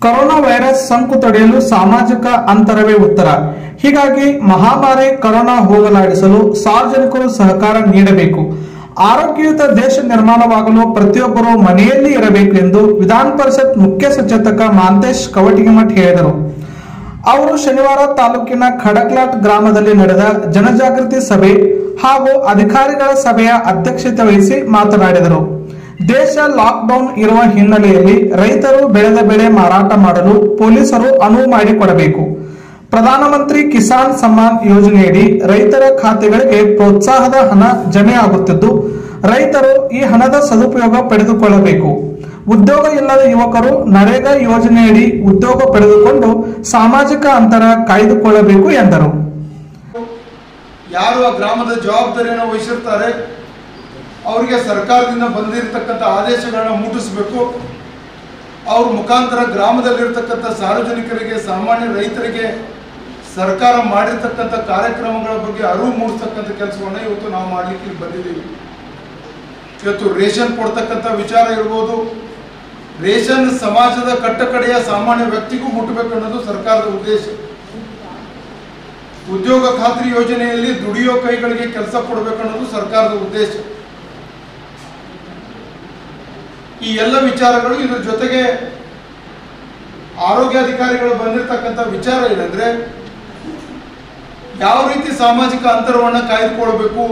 corona virus ಸೋಂಕು ತಡೆಯಲು ಸಾಮಾಜಿಕ ಅಂತರವೇ ಉತ್ತರ ಹೀಗಾಗಿ ಮಹಾಮಾರಿ ಕೊರೋನಾ ಹೋಗಲಾಡಿಸಲು ಸಾರ್ವಜನಿಕರು ಸಹಕಾರ ನೀಡಬೇಕು ಆರೋಗ್ಯಯುತ ದೇಶ ನಿರ್ಮಾಣವಾಗಲು ಪ್ರತಿಯೊಬ್ಬರು ಮನೆಯಲ್ಲಿ ಇರಬೇಕು ಎಂದು ವಿಧಾನ ಪರಿಷತ್ ಮುಖ್ಯ ಸಚೇತಕ ಮಾಂತೇಶ್ ಕವಟಿಗಿಮಠ್ ಹೇಳಿದರು ಅವರು ಶನಿವಾರ ತಾಲೂಕಿನ ಖಡಕ್ಲಾಟ್ ಗ್ರಾಮದಲ್ಲಿ ನಡೆದ ಜನಜಾಗೃತಿ ಸಭೆ ಹಾಗೂ ಅಧಿಕಾರಿಗಳ ಸಭೆಯ ಅಧ್ಯಕ್ಷತೆ ವಹಿಸಿ ಮಾತನಾಡಿದರು ದೇಶ ಲಾಕ್ಡೌನ್ ಇರುವ ಹಿನ್ನೆಲೆಯಲ್ಲಿ ರೈತರು ಬೆಳೆದ ಬೆಳೆ ಮಾರಾಟ ಮಾಡಲು ಪೊಲೀಸರು ಅನುವು ಮಾಡಿಕೊಡಬೇಕು ಪ್ರಧಾನಮಂತ್ರಿ ಕಿಸಾನ್ ಸಮ್ಮಾನ್ ಯೋಜನೆಯಡಿ ರೈತರ ಖಾತೆಗಳಿಗೆ ಪ್ರೋತ್ಸಾಹದ ಹಣ ಜಮೆ ಆಗುತ್ತಿದ್ದು ರೈತರು ಈ ಹಣದ ಸದುಪಯೋಗ ಪಡೆದುಕೊಳ್ಳಬೇಕು ಉದ್ಯೋಗ ಇಲ್ಲದ ಯುವಕರು ನರೇಗಾ ಯೋಜನೆಯಡಿ ಉದ್ಯೋಗ ಪಡೆದುಕೊಂಡು ಸಾಮಾಜಿಕ ಅಂತರ ಕಾಯ್ದುಕೊಳ್ಳಬೇಕು ಎಂದರು ಯಾರು ಆ ಗ್ರಾಮದ ಜವಾಬ್ದಾರಿಯನ್ನು ವಹಿಸಿರ್ತಾರೆ ಅವರಿಗೆ ಸರ್ಕಾರದಿಂದ ಬಂದಿರತಕ್ಕಂಥ ಆದೇಶಗಳನ್ನ ಮುಟ್ಟಿಸಬೇಕು ಅವ್ರ ಮುಖಾಂತರ ಗ್ರಾಮದಲ್ಲಿರ್ತಕ್ಕಂಥ ಸಾರ್ವಜನಿಕರಿಗೆ ಸಾಮಾನ್ಯ ರೈತರಿಗೆ ಸರ್ಕಾರ ಮಾಡಿರ್ತಕ್ಕಂಥ ಕಾರ್ಯಕ್ರಮಗಳ ಬಗ್ಗೆ ಅರಿವು ಮೂಡಿಸ್ತಕ್ಕಂಥ ಕೆಲಸವನ್ನ ಇವತ್ತು ನಾವು ಮಾಡ್ಲಿಕ್ಕೆ ಇಲ್ಲಿ ಬಂದಿದ್ದೀವಿ ಇವತ್ತು ರೇಷನ್ ಕೊಡ್ತಕ್ಕಂಥ ವಿಚಾರ ಇರ್ಬೋದು ರೇಷನ್ ಸಮಾಜದ ಕಟ್ಟಕಡೆಯ ಸಾಮಾನ್ಯ ವ್ಯಕ್ತಿಗೂ ಮುಟ್ಟಬೇಕು ಅನ್ನೋದು ಸರ್ಕಾರದ ಉದ್ದೇಶ ಉದ್ಯೋಗ ಖಾತ್ರಿ ಯೋಜನೆಯಲ್ಲಿ ದುಡಿಯೋ ಕೈಗಳಿಗೆ ಕೆಲಸ ಕೊಡಬೇಕು ಅನ್ನೋದು ಸರ್ಕಾರದ ಉದ್ದೇಶ ಈ ಎಲ್ಲ ವಿಚಾರಗಳು ಇದ್ರ ಜೊತೆಗೆ ಆರೋಗ್ಯಾಧಿಕಾರಿಗಳು ಬಂದಿರತಕ್ಕಂಥ ವಿಚಾರ ಏನಂದ್ರೆ ಯಾವ ರೀತಿ ಸಾಮಾಜಿಕ ಅಂತರವನ್ನು ಕಾಯ್ದುಕೊಳ್ಬೇಕು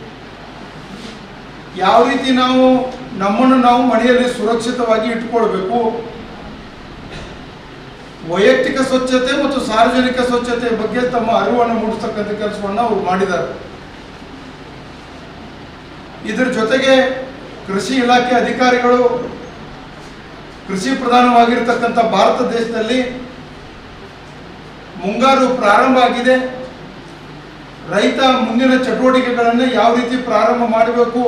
ಯಾವ ರೀತಿ ನಾವು ನಮ್ಮನ್ನು ನಾವು ಮನೆಯಲ್ಲಿ ಸುರಕ್ಷಿತವಾಗಿ ಇಟ್ಕೊಳ್ಬೇಕು ವೈಯಕ್ತಿಕ ಸ್ವಚ್ಛತೆ ಮತ್ತು ಸಾರ್ವಜನಿಕ ಸ್ವಚ್ಛತೆ ಬಗ್ಗೆ ತಮ್ಮ ಅರಿವನ್ನು ಮೂಡಿಸ್ತಕ್ಕಂಥ ಕೆಲಸವನ್ನು ಅವರು ಮಾಡಿದ್ದಾರೆ ಇದರ ಜೊತೆಗೆ ಕೃಷಿ ಇಲಾಖೆ ಅಧಿಕಾರಿಗಳು ಕೃಷಿ ಪ್ರಧಾನವಾಗಿರ್ತಕ್ಕಂಥ ಭಾರತ ದೇಶದಲ್ಲಿ ಮುಂಗಾರು ಪ್ರಾರಂಭ ಆಗಿದೆ ರೈತ ಮುಂದಿನ ಚಟುವಟಿಕೆಗಳನ್ನು ಯಾವ ರೀತಿ ಪ್ರಾರಂಭ ಮಾಡಬೇಕು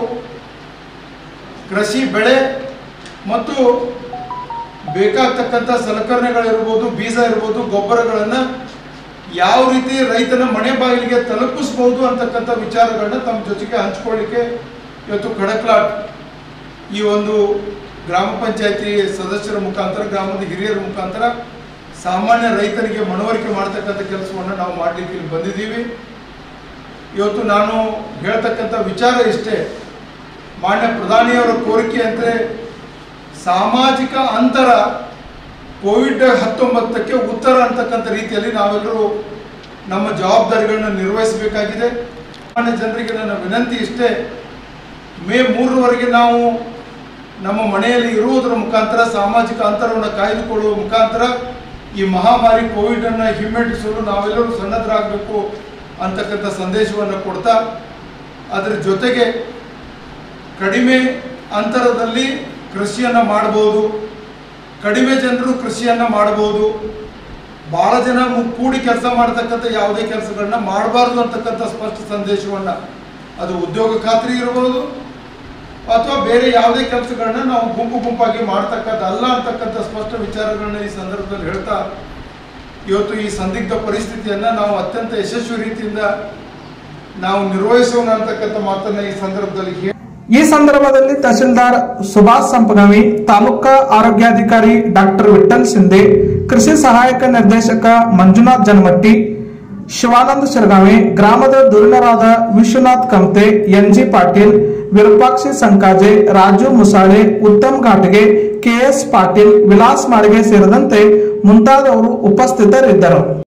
ಕೃಷಿ ಬೆಳೆ ಮತ್ತು ಬೇಕಾಗ್ತಕ್ಕಂಥ ಸಲಕರಣೆಗಳಿರ್ಬೋದು ಬೀಜ ಇರ್ಬೋದು ಗೊಬ್ಬರಗಳನ್ನು ಯಾವ ರೀತಿ ರೈತನ ಮನೆ ಬಾಗಿಲಿಗೆ ತಲುಪಿಸ್ಬೋದು ಅಂತಕ್ಕಂಥ ವಿಚಾರಗಳನ್ನ ತಮ್ಮ ಜೊತೆಗೆ ಹಂಚ್ಕೊಳ್ಳಿಕ್ಕೆ ಇವತ್ತು ಖಡಕ್ಲಾಟ್ ಈ ಒಂದು ಗ್ರಾಮ ಪಂಚಾಯತಿ ಸದಸ್ಯರ ಮುಖಾಂತರ ಗ್ರಾಮದ ಹಿರಿಯರ ಮುಖಾಂತರ ಸಾಮಾನ್ಯ ರೈತರಿಗೆ ಮನವರಿಕೆ ಮಾಡ್ತಕ್ಕಂಥ ಕೆಲಸವನ್ನು ನಾವು ಮಾಡಲಿಕ್ಕೆ ಇಲ್ಲಿ ಬಂದಿದ್ದೀವಿ ಇವತ್ತು ನಾನು ಹೇಳ್ತಕ್ಕಂಥ ವಿಚಾರ ಇಷ್ಟೇ ಮಾನ್ಯ ಪ್ರಧಾನಿಯವರ ಕೋರಿಕೆ ಅಂದರೆ ಸಾಮಾಜಿಕ ಅಂತರ ಕೋವಿಡ್ ಹತ್ತೊಂಬತ್ತಕ್ಕೆ ಉತ್ತರ ಅಂತಕ್ಕಂಥ ರೀತಿಯಲ್ಲಿ ನಾವೆಲ್ಲರೂ ನಮ್ಮ ಜವಾಬ್ದಾರಿಗಳನ್ನ ನಿರ್ವಹಿಸಬೇಕಾಗಿದೆ ಸಾಮಾನ್ಯ ಜನರಿಗೆ ನನ್ನ ವಿನಂತಿ ಇಷ್ಟೇ ಮೇ ಮೂರರವರೆಗೆ ನಾವು ನಮ್ಮ ಮನೆಯಲ್ಲಿ ಇರುವುದರ ಮುಖಾಂತರ ಸಾಮಾಜಿಕ ಅಂತರವನ್ನು ಕಾಯ್ದುಕೊಳ್ಳುವ ಮುಖಾಂತರ ಈ ಮಹಾಮಾರಿ ಕೋವಿಡ್ ಅನ್ನ ಹಿಮ್ಮೆಟ್ಟಿಸಲು ನಾವೆಲ್ಲರೂ ಸನ್ನದ್ಧರಾಗಬೇಕು ಅಂತಕ್ಕಂಥ ಸಂದೇಶವನ್ನು ಕೊಡ್ತಾ ಅದರ ಜೊತೆಗೆ ಕಡಿಮೆ ಅಂತರದಲ್ಲಿ ಕೃಷಿಯನ್ನು ಮಾಡ್ಬೋದು ಕಡಿಮೆ ಜನರು ಕೃಷಿಯನ್ನು ಮಾಡ್ಬೋದು ಭಾಳ ಜನ ಮು- ಕೂಡಿ ಕೆಲಸ ಮಾಡ್ತಕ್ಕಂಥ ಯಾವುದೇ ಕೆಲಸಗಳನ್ನ ಮಾಡಬಾರ್ದು ಅಂತಕ್ಕಂಥ ಸ್ಪಷ್ಟ ಸಂದೇಶವನ್ನು ಅದು ಉದ್ಯೋಗ ಖಾತ್ರಿ ಇರ್ಬೋದು ಅಥವಾ ಬೇರೆ ಯಾವುದೇ ಕೆಲಸಗಳನ್ನ ನಾವು ಗುಂಪು ಗುಂಪಾಗಿ ಮಾಡ್ತಕ್ಕಂಥದ್ದಲ್ಲ ಅಂತಕ್ಕಂಥ ಸ್ಪಷ್ಟ ವಿಚಾರಗಳನ್ನ ಈ ಸಂದರ್ಭದಲ್ಲಿ ಹೇಳ್ತಾ ಇವತ್ತು ಈ ಸಂದಿಗ್ಧ ಪರಿಸ್ಥಿತಿಯನ್ನ ನಾವು ಅತ್ಯಂತ ಯಶಸ್ವಿ ರೀತಿಯಿಂದ ನಾವು ನಿರ್ವಹಿಸೋಣ ಅಂತಕ್ಕಂಥ ಮಾತನ್ನ ಈ ಸಂದರ್ಭದಲ್ಲಿ ಹೇಳಿ ಈ ಸಂದರ್ಭದಲ್ಲಿ ತಹಶೀಲ್ದಾರ್ ಸುಭಾಷ್ ಸಂಪನವಿ ತಾಲೂಕಾ ಆರೋಗ್ಯಾಧಿಕಾರಿ ಡಾಕ್ಟರ್ ವಿಠಲ್ ಶಿಂದೆ ಕೃಷಿ ಸಹಾಯಕ ನಿರ್ದೇಶಕ ಮಂಜುನಾಥ್ ಜನಮಟ್ಟಿ ಶಿವಾನಂದ ಶಿರಗಾವಿ ಗ್ರಾಮದ ಧುರೀಣರಾದ ವಿಶ್ವನಾಥ್ ಕಮ್ತೆ ಎನ್ಜಿ ಪಾಟೀಲ್ ವಿರೂಪಾಕ್ಷಿ ಸಂಕಾಜೆ ರಾಜು ಮುಸಾಳೆ ಉತ್ತಮ್ ಘಾಟಗೆ ಕೆಎಸ್ ಪಾಟೀಲ್ ವಿಲಾಸ್ ಮಾಳಿಗೆ ಸೇರಿದಂತೆ ಮುಂತಾದವರು ಉಪಸ್ಥಿತರಿದ್ದರು